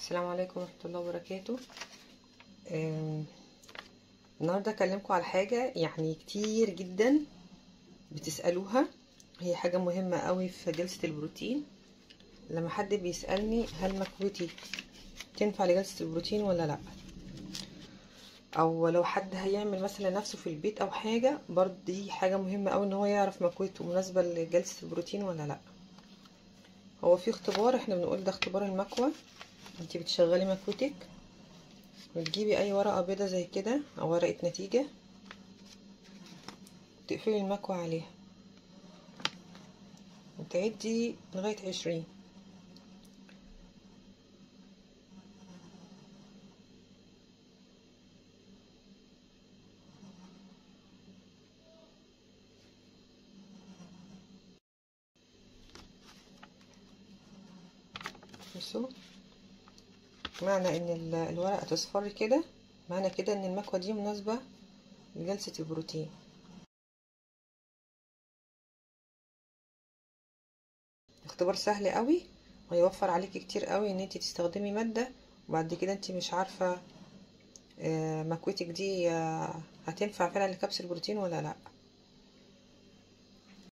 السلام عليكم ورحمة الله وبركاته آم، النهاردة اكلمكم على حاجة يعني كتير جدا بتسألوها هي حاجة مهمة قوي في جلسة البروتين لما حد بيسألني هل مكوتي تنفع لجلسة البروتين ولا لا او لو حد هيعمل مثلا نفسه في البيت او حاجة برضه دي حاجة مهمة قوي ان هو يعرف مكوته مناسبة لجلسة البروتين ولا لا هو في اختبار احنا بنقول ده اختبار المكوى انتي بتشغلي مكوتك وتجيبي اي ورقة بيضة زي كده او ورقة نتيجة تقفلي المكوى عليها وتعدي لغاية عشرين بصوا معنى ان الورقة تصفر كده معنى كده ان المكوى دي مناسبة لجلسة البروتين اختبار سهل قوي ويوفر عليكي كتير قوي ان انت تستخدمي مادة وبعد كده انت مش عارفة مكوتك دي هتنفع فعلا لكبس البروتين ولا لا